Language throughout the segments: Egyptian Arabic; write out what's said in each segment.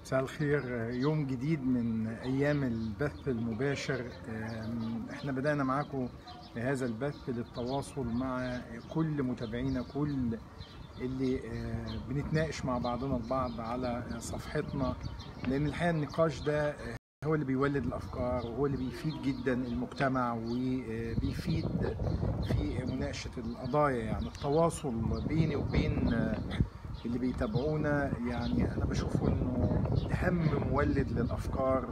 مساء الخير يوم جديد من ايام البث المباشر أم، احنا بدأنا معاكم هذا البث للتواصل مع كل متابعينا كل اللي آه، بنتناقش مع بعضنا البعض على صفحتنا لان الحقيقه النقاش ده آه، هو اللي بيولد الافكار وهو اللي بيفيد جدا المجتمع وبيفيد في مناقشه القضايا يعني التواصل بيني وبين آه، اللي بيتابعونا يعني انا بشوفه انه اهم مولد للافكار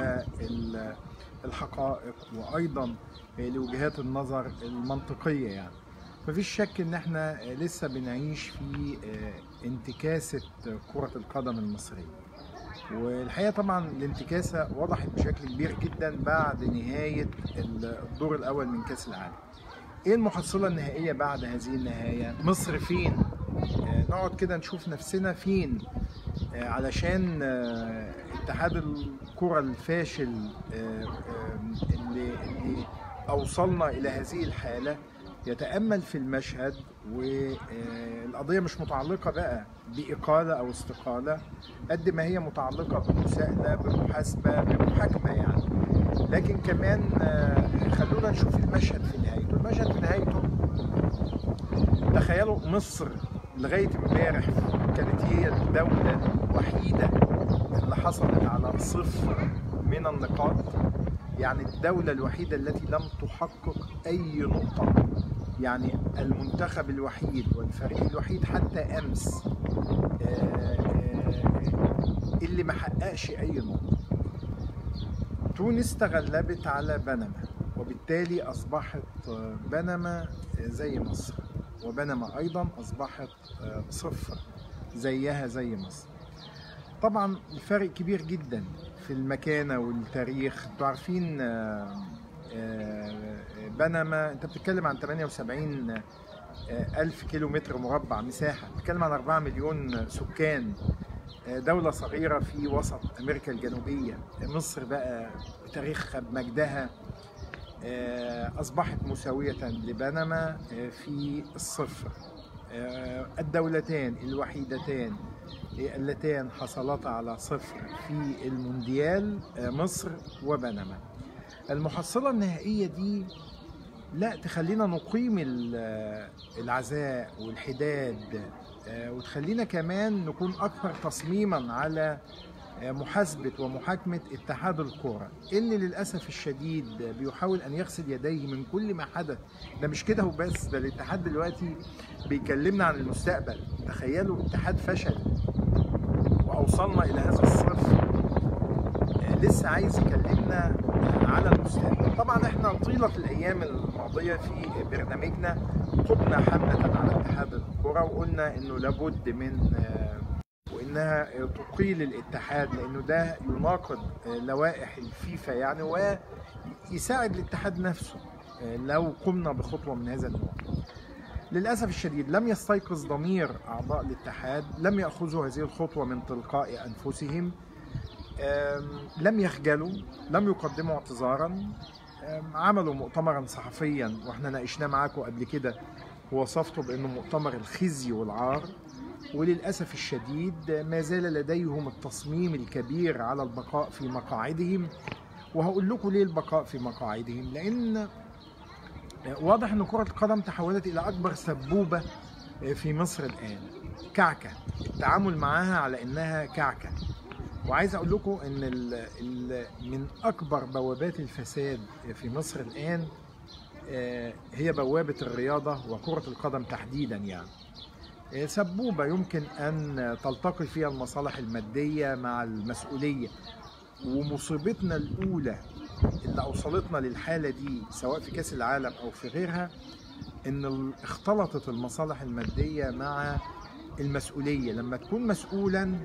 والحقائق وايضا لوجهات النظر المنطقيه يعني مفيش شك ان احنا لسه بنعيش في انتكاسه كره القدم المصريه والحقيقه طبعا الانتكاسه وضحت بشكل كبير جدا بعد نهايه الدور الاول من كاس العالم ايه المحصله النهائيه بعد هذه النهايه مصر فين آه، نقعد كده نشوف نفسنا فين آه، علشان آه، اتحاد الكرة الفاشل آه، آه، اللي, اللي أوصلنا إلى هذه الحالة يتأمل في المشهد والقضية مش متعلقة بقى بإقالة أو استقالة قد ما هي متعلقة بمساءلة بمحاسبة بمحاكمة يعني لكن كمان آه، خلونا نشوف المشهد في نهايته المشهد في نهايته تخيلوا مصر لغايه امبارح كانت هي الدوله الوحيده اللي حصلت على صفر من النقاط يعني الدوله الوحيده التي لم تحقق اي نقطه يعني المنتخب الوحيد والفريق الوحيد حتى امس آه، آه، اللي ما حققش اي نقطه تونس تغلبت على بنما وبالتالي اصبحت آه، بنما زي مصر وبنما ايضا اصبحت آه، صفر زيها زي مصر طبعا الفرق كبير جدا في المكانه والتاريخ انتوا عارفين آه، آه، بنما انت بتتكلم عن 78 آه، ألف كيلو متر مربع مساحة بتتكلم عن 4 مليون سكان آه، دولة صغيرة في وسط أمريكا الجنوبية مصر بقى بتاريخها بمجدها آه، أصبحت مساوية لبنما آه، في الصفر آه، الدولتان الوحيدتان اللتان حصلتا على صفر في المونديال آه، مصر وبنما المحصلة النهائية دي لا تخلينا نقيم ال- العزاء والحداد آه، وتخلينا كمان نكون أكثر تصميما على آه، محاسبة ومحاكمة اتحاد الكرة اللي للأسف الشديد بيحاول أن يغسل يديه من كل ما حدث ده مش كده وبس ده الاتحاد دلوقتي بيكلمنا عن المستقبل تخيلوا اتحاد فشل وأوصلنا إلى هذا الصفر آه، لسه عايز يكلمنا على المستقبل طبعا احنا طيلة الأيام الماضية في برنامجنا خضنا حملة على اتحاد الكرة وقلنا إنه لابد من آه، وانها تقيل الاتحاد لانه ده يناقض لوائح الفيفا يعني ويساعد الاتحاد نفسه لو قمنا بخطوه من هذا النوع. للاسف الشديد لم يستيقظ ضمير اعضاء الاتحاد، لم ياخذوا هذه الخطوه من تلقاء انفسهم. أم، لم يخجلوا، لم يقدموا اعتذارا. أم، عملوا مؤتمرا صحفيا واحنا ناقشناه معاكم قبل كده ووصفته بانه مؤتمر الخزي والعار. وللأسف الشديد ما زال لديهم التصميم الكبير على البقاء في مقاعدهم وهقول لكم ليه البقاء في مقاعدهم لأن واضح أن كرة القدم تحولت إلى أكبر سبوبة في مصر الآن كعكة التعامل معها على إنها كعكة وعايز أقول لكم أن ال ال من أكبر بوابات الفساد في مصر الآن آه، هي بوابة الرياضة وكرة القدم تحديدا يعني سبوبة يمكن أن تلتقي فيها المصالح المادية مع المسؤولية ومصيبتنا الأولى اللي أوصلتنا للحالة دي سواء في كأس العالم أو في غيرها إن ال- اختلطت المصالح المادية مع المسؤولية لما تكون مسؤولا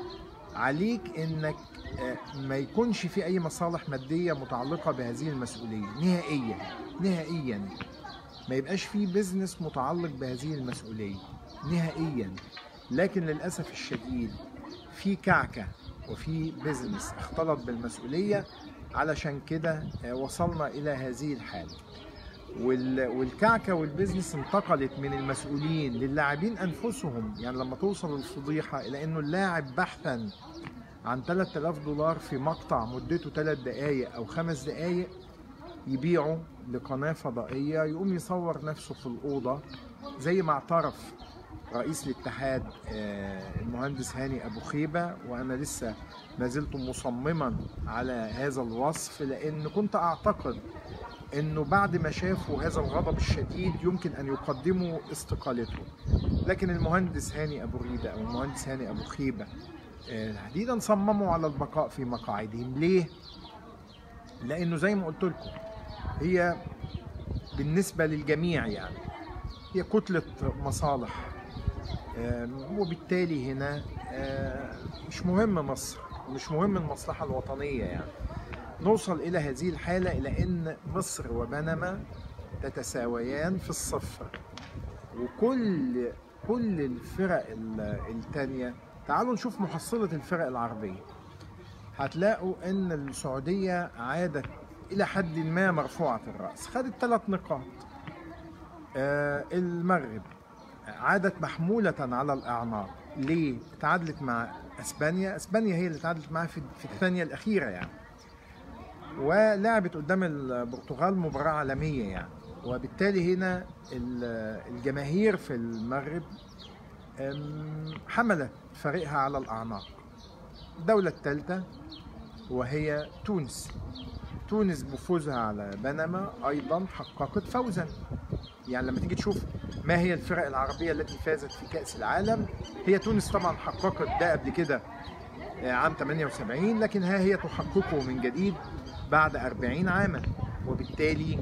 عليك إنك آه، ما يكونش في أي مصالح مادية متعلقة بهذه المسؤولية نهائيا نهائيا ما يبقاش في بيزنس متعلق بهذه المسؤولية نهائيا لكن للأسف الشديد في كعكة وفي بيزنس اختلط بالمسؤولية علشان كده آه، وصلنا إلى هذه الحالة وال- والكعكة والبيزنس انتقلت من المسؤولين للاعبين أنفسهم يعني لما توصل الفضيحة إلى أنه اللاعب بحثا عن 3000 دولار في مقطع مدته 3 دقايق او 5 دقايق يبيعه لقناة فضائية يقوم يصور نفسه في الأوضة زي ما اعترف رئيس الاتحاد آه، المهندس هاني أبو خيبة وأنا لسه ما زلت مصمما على هذا الوصف لأن كنت أعتقد أنه بعد ما شافوا هذا الغضب الشديد يمكن أن يقدموا استقالته لكن المهندس هاني أبو ريدة أو المهندس هاني أبو خيبة آه، تحديدا صمموا على البقاء في مقاعدهم ليه؟ لأنه زي ما قلت لكم هي بالنسبة للجميع يعني هي كتلة مصالح آم، وبالتالي هنا آه، مش مهم مصر مش مهم المصلحة الوطنية يعني نوصل إلى هذه الحالة إلى أن مصر وبنما تتساويان في الصفر وكل كل الفرق ال- التانية تعالوا نشوف محصلة الفرق العربية هتلاقوا ان السعودية عادت الى حد ما مرفوعة الرأس خدت ثلاث نقاط آه، المغرب عادت محمولة على الأعناق ليه؟ تعادلت مع اسبانيا اسبانيا هي اللي تعادلت معاها في في الثانية الأخيرة يعني ولعبت قدام البرتغال مباراة عالمية يعني وبالتالي هنا ال- الجماهير في المغرب أم، حملت فريقها على الأعناق الدولة الثالثة وهي تونس تونس بفوزها على بنما أيضا حققت فوزا يعني لما تيجي تشوف ما هي الفرق العربية التي فازت في كأس العالم هي تونس طبعا حققت ده قبل كده آه، عام 78 لكن ها هي تحققه من جديد بعد 40 عاما وبالتالي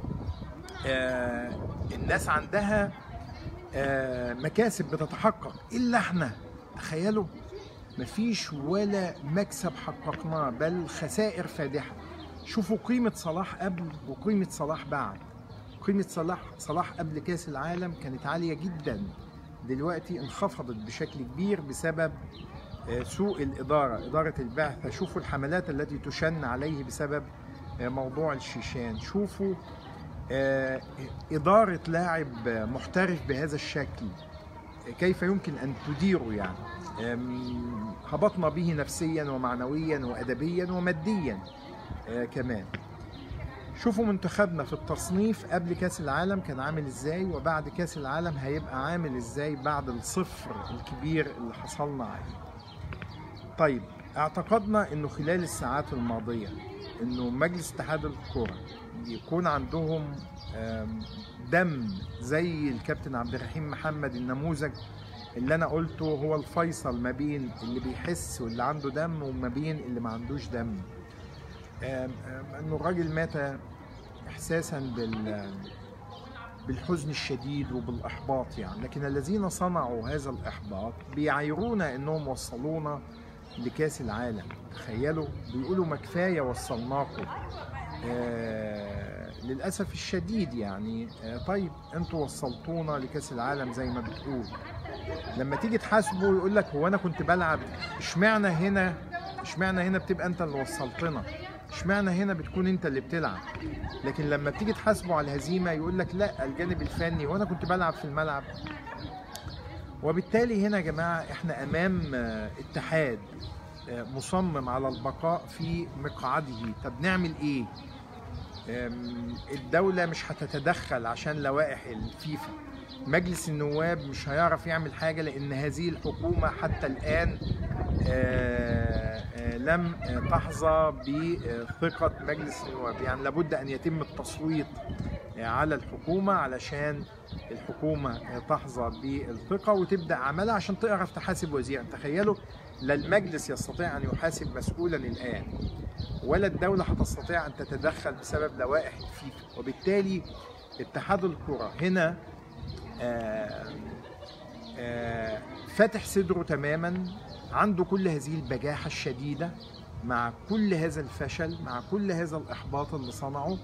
آه، الناس عندها آه، مكاسب بتتحقق الا احنا تخيلوا مفيش ولا مكسب حققناه بل خسائر فادحه شوفوا قيمه صلاح قبل وقيمه صلاح بعد قيمه صلاح صلاح قبل كاس العالم كانت عاليه جدا دلوقتي انخفضت بشكل كبير بسبب آه، سوء الاداره اداره البعثه شوفوا الحملات التي تشن عليه بسبب آه، موضوع الشيشان شوفوا آه، إدارة لاعب محترف بهذا الشكل كيف يمكن أن تديره يعني آم، هبطنا به نفسيا ومعنويا وأدبيا وماديا آه، كمان شوفوا منتخبنا في التصنيف قبل كاس العالم كان عامل ازاي وبعد كاس العالم هيبقى عامل ازاي بعد الصفر الكبير اللي حصلنا عليه طيب اعتقدنا انه خلال الساعات الماضيه انه مجلس اتحاد الكره يكون عندهم آم، دم زي الكابتن عبد الرحيم محمد النموذج اللي انا قلته هو الفيصل ما بين اللي بيحس واللي عنده دم وما بين اللي ما عندوش دم آم، آم، انه الراجل مات احساسا بال بالحزن الشديد وبالاحباط يعني لكن الذين صنعوا هذا الاحباط بيعايرونا انهم وصلونا لكاس العالم تخيلوا بيقولوا ما كفايه وصلناكم آه للاسف الشديد يعني آه طيب انتوا وصلتونا لكاس العالم زي ما بتقول لما تيجي تحاسبه يقول لك هو انا كنت بلعب اشمعنى هنا اشمعنى هنا بتبقى انت اللي وصلتنا اشمعنى هنا بتكون انت اللي بتلعب لكن لما بتيجي تحاسبه على الهزيمه يقول لك لا الجانب الفني وانا كنت بلعب في الملعب وبالتالي هنا يا جماعه احنا امام آه، اتحاد آه، مصمم على البقاء في مقعده طب نعمل ايه آم، الدولة مش هتتدخل عشان لوائح الفيفا مجلس النواب مش هيعرف يعمل حاجة لأن هذه الحكومة حتى الآن آه، آه، لم آه، تحظى بثقة مجلس النواب يعني لابد أن يتم التصويت آه، على الحكومة علشان الحكومة آه، تحظى بالثقة وتبدأ عملها عشان تعرف تحاسب وزيرا تخيلوا لا المجلس يستطيع أن يحاسب مسؤولا الآن ولا الدولة هتستطيع أن تتدخل بسبب لوائح الفيفا وبالتالي اتحاد الكرة هنا آه، آه، فاتح صدره تماما عنده كل هذه البجاحة الشديدة مع كل هذا الفشل مع كل هذا الإحباط اللي صنعه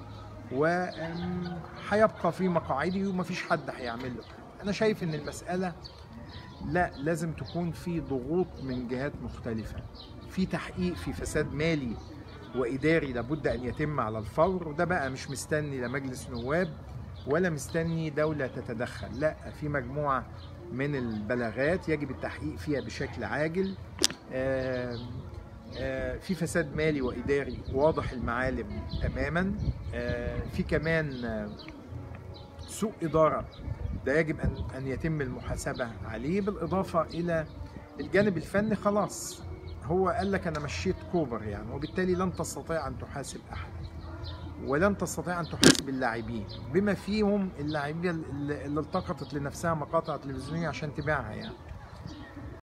وهيبقى في مقاعده ومفيش حد هيعمل له حاجة. أنا شايف إن المسألة لا لازم تكون في ضغوط من جهات مختلفة في تحقيق في فساد مالي وإداري لابد أن يتم على الفور وده بقى مش مستني لا مجلس نواب ولا مستني دولة تتدخل لا في مجموعة من البلاغات يجب التحقيق فيها بشكل عاجل آم، آه، في فساد مالي واداري واضح المعالم تماما آه، في كمان آه، سوء اداره ده يجب ان ان يتم المحاسبه عليه بالاضافه الى الجانب الفني خلاص هو قال لك انا مشيت كوبر يعني وبالتالي لن تستطيع ان تحاسب احد ولن تستطيع ان تحاسب اللاعبين بما فيهم اللاعبين اللي اللي التقطت لنفسها مقاطع تلفزيونيه عشان تبيعها يعني